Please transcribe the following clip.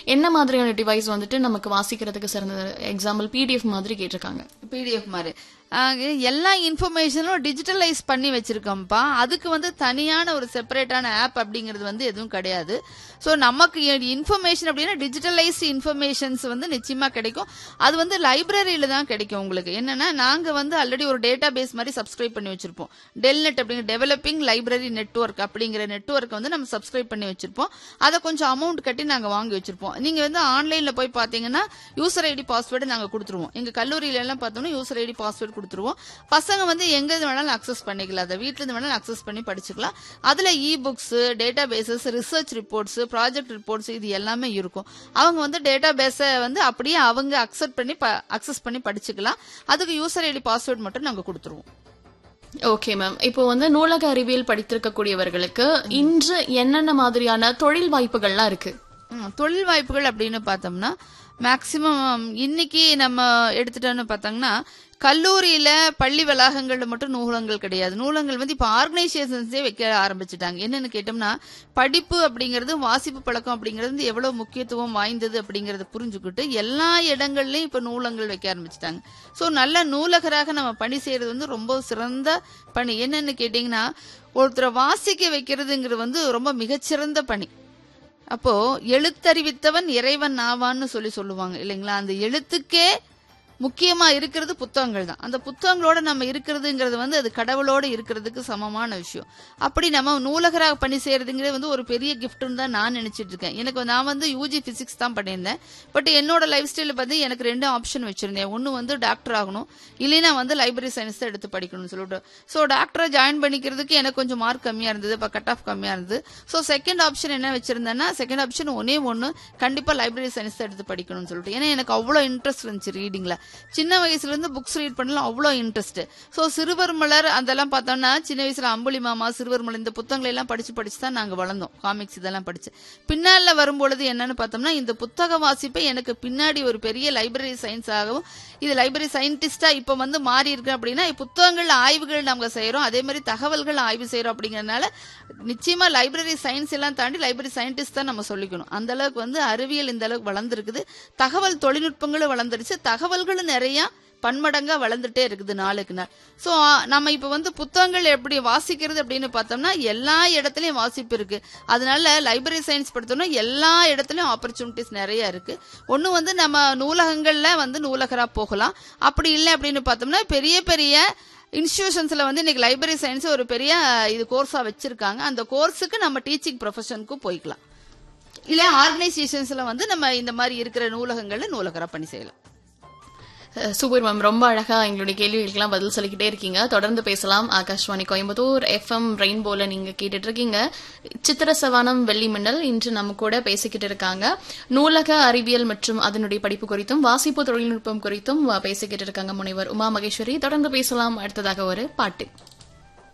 என்ன மாதிரியான டிவைஸ் வந்துட்டு நமக்கு வாசிக்கிறதுக்கு சிறந்தது எக்ஸாம்பிள் பிடிஎஃப் மாதிரி கேட்டிருக்காங்க பிடிஎஃப் மாதிரி ஆஹ் எல்லா இன்ஃபர்மேஷனும் டிஜிட்டலைஸ் பண்ணி வச்சிருக்கோம்ப்பா அதுக்கு வந்து தனியான ஒரு செப்பரேட்டான ஆப் அப்படிங்கிறது வந்து எதுவும் கிடையாது ஸோ நமக்கு இன்ஃபர்மேஷன் அப்படின்னா டிஜிட்டலைஸ் இன்ஃபர்மேஷன்ஸ் வந்து நிச்சயமா கிடைக்கும் அது வந்து லைப்ரரியில தான் கிடைக்கும் உங்களுக்கு என்னன்னா நாங்க வந்து ஆல்ரெடி ஒரு டேட்டா பேஸ் மாதிரி சப்ஸ்கிரைப் பண்ணி வச்சிருப்போம் டெல்நெட் அப்படிங்கிற டெவலப்பிங் லைப்ரரி நெட்வொர்க் அப்படிங்கிற நெட்வொர்க் வந்து நம்ம சப்ஸ்கிரைப் பண்ணி வச்சிருப்போம் அதை கொஞ்சம் அமௌண்ட் கட்டி நாங்க வாங்கி வச்சிருப்போம் நீங்க வந்து ஆன்லைன்ல போய் பாத்தீங்கன்னா யூசர் ஐடி பாஸ்வேர்டு நாங்க கொடுத்துருவோம் எங்க கல்லூரியில எல்லாம் பார்த்தோம்னா யூசர் ஐடி பாஸ்வேர்டு கொடுத்துருவோம் பசங்க வந்து எங்க இருந்து வேணாலும் அக்சஸ் பண்ணிக்கலாம் அதை வீட்ல இருந்து வேணாலும் அக்சஸ் பண்ணி படிச்சுக்கலாம் அதுல e books databases research reports project reports இது எல்லாமே இருக்கும் அவங்க வந்து டேட்டா பேஸை வந்து அப்படியே அவங்க அக்செப்ட் பண்ணி அக்சஸ் பண்ணி படிச்சுக்கலாம் அதுக்கு யூசர் ஐடி பாஸ்வேர்டு மட்டும் நாங்க கொடுத்துருவோம் ஓகே மேம் இப்போ வந்து நூலக அறிவியல் படித்திருக்கக்கூடியவர்களுக்கு இன்று என்னென்ன மாதிரியான தொழில் வாய்ப்புகள்லாம் இருக்கு ம், தொழில் வாய்ப்புகள் அப்படின்னு பார்த்தோம்னா மேக்சிமம் இன்னைக்கு நம்ம எடுத்துட்டோம்னு பார்த்தோம்னா கல்லூரியில பள்ளி வளாகங்கள்ல மட்டும் நூலகங்கள் கிடையாது நூலகங்கள் வந்து இப்ப ஆர்கனைசேஷன்ஸே வைக்க ஆரம்பிச்சுட்டாங்க என்னன்னு கேட்டோம்னா படிப்பு அப்படிங்கிறது வாசிப்பு பழக்கம் அப்படிங்கிறது வந்து எவ்வளவு முக்கியத்துவம் வாய்ந்தது அப்படிங்கறத புரிஞ்சுக்கிட்டு எல்லா இடங்கள்லயும் இப்ப நூலகங்கள் வைக்க ஆரம்பிச்சுட்டாங்க சோ நல்ல நூலகராக நம்ம பணி செய்யறது வந்து ரொம்ப சிறந்த பணி என்னன்னு கேட்டீங்கன்னா ஒருத்தரை வாசிக்க வைக்கிறதுங்கிறது வந்து ரொம்ப மிகச்சிறந்த பணி அப்போ எழுத்தறிவித்தவன் இறைவன் ஆவான்னு சொல்லி சொல்லுவாங்க இல்லைங்களா அந்த எழுத்துக்கே முக்கியமா இருக்கிறது புத்தகங்கள் தான் அந்த புத்தகங்களோட நம்ம இருக்கிறதுங்கிறது வந்து அது கடவுளோட இருக்கிறதுக்கு சமமான விஷயம் அப்படி நம்ம நூலகராக பணி செய்யறதுங்கிறது வந்து ஒரு பெரிய கிஃப்ட்னு தான் நான் நினைச்சிட்டு இருக்கேன் எனக்கு நான் வந்து யூஜி பிசிக்ஸ் தான் பண்ணியிருந்தேன் பட் என்னோட லைஃப் ஸ்டைல பார்த்து எனக்கு ரெண்டு ஆப்ஷன் வச்சிருந்தேன் ஒன்னு வந்து டாக்டர் ஆகணும் இல்லைன்னா வந்து லைப்ரரி சயின்ஸ் தான் எடுத்து படிக்கணும்னு சொல்லிட்டு ஸோ டாக்டரை ஜாயின் பண்ணிக்கிறதுக்கு எனக்கு கொஞ்சம் மார்க் கம்மியா இருந்தது இப்போ கட் ஆஃப் கம்மியா இருந்தது ஸோ செகண்ட் ஆப்ஷன் என்ன வச்சிருந்தேன்னா செகண்ட் ஆப்ஷன் ஒன்னே ஒன்று கண்டிப்பா லைப்ரரி சயின்ஸ் தான் எடுத்து படிக்கணும்னு சொல்லிட்டு ஏன்னா எனக்கு அவ்வளோ இன்ட்ரெஸ்ட் இருந்துச்சு ரீடிங்ல சின்ன வயசுல இருந்து புக்ஸ் ரீட் பண்ணலாம் அவ்வளோ இன்ட்ரெஸ்ட் ஸோ சிறுவர் மலர் அதெல்லாம் பார்த்தோம்னா சின்ன வயசுல அம்புலி மாமா சிறுவர் மலர் இந்த புத்தகங்களை எல்லாம் படிச்சு படிச்சு தான் நாங்க வளர்ந்தோம் காமிக்ஸ் இதெல்லாம் படிச்சு பின்னால வரும்பொழுது என்னன்னு பார்த்தோம்னா இந்த புத்தக வாசிப்பை எனக்கு பின்னாடி ஒரு பெரிய லைப்ரரி சயின்ஸ் ஆகவும் இது லைப்ரரி சயின்டிஸ்டா இப்ப வந்து மாறி இருக்கு அப்படின்னா புத்தகங்கள் ஆய்வுகள் நாங்க செய்யறோம் அதே மாதிரி தகவல்கள் ஆய்வு செய்யறோம் அப்படிங்கறதுனால நிச்சயமா லைப்ரரி சயின்ஸ் எல்லாம் தாண்டி லைப்ரரி சயின்டிஸ்ட் தான் நம்ம சொல்லிக்கணும் அந்த அளவுக்கு வந்து அறிவியல் இந்த அளவுக்கு வளர்ந்துருக்குது தகவல் தொழில்நுட்பங்களும் வளர்ந்துருச்சு தகவல்களும் நிறைய பன்மடங்கா வளர்ந்துட்டே இருக்குது நாளுக்கு நாள் சோ நம்ம இப்ப வந்து புத்தகங்கள் எப்படி வாசிக்கிறது அப்படின்னு பார்த்தோம்னா எல்லா இடத்துலயும் வாசிப்பு இருக்கு அதனால லைப்ரரி சயின்ஸ் படித்தோம்னா எல்லா இடத்துலயும் ஆப்பர்ச்சுனிட்டிஸ் நிறைய இருக்கு ஒண்ணு வந்து நம்ம நூலகங்கள்ல வந்து நூலகரா போகலாம் அப்படி இல்லை அப்படின்னு பார்த்தோம்னா பெரிய பெரிய இன்ஸ்டிடியூஷன்ஸ்ல வந்து இன்னைக்கு லைப்ரரி சயின்ஸ் ஒரு பெரிய இது கோர்ஸா வச்சிருக்காங்க அந்த கோர்ஸுக்கு நம்ம டீச்சிங் ப்ரொஃபஷனுக்கும் போய்க்கலாம் இல்ல ஆர்கனைசேஷன்ஸ்ல வந்து நம்ம இந்த மாதிரி இருக்கிற நூலகங்கள்ல நூலகரா பணி செய்யலாம் சூப்பர் மேம் ரொம்ப அழகா எங்களுடைய கேள்விகளுக்கெல்லாம் பதில் சொல்லிக்கிட்டே இருக்கீங்க தொடர்ந்து பேசலாம் ஆகாஷ்வாணி கோயம்புத்தூர் எஃப்எம் ரெயின்போல நீங்க கேட்டுட்டு இருக்கீங்க சித்திர சவானம் வெள்ளி மண்டல் இன்று நம்ம கூட பேசிக்கிட்டு இருக்காங்க நூலக அறிவியல் மற்றும் அதனுடைய படிப்பு குறித்தும் வாசிப்பு தொழில்நுட்பம் குறித்தும் பேசிக்கிட்டு இருக்காங்க முனைவர் உமா மகேஸ்வரி தொடர்ந்து பேசலாம் அடுத்ததாக ஒரு பாட்டு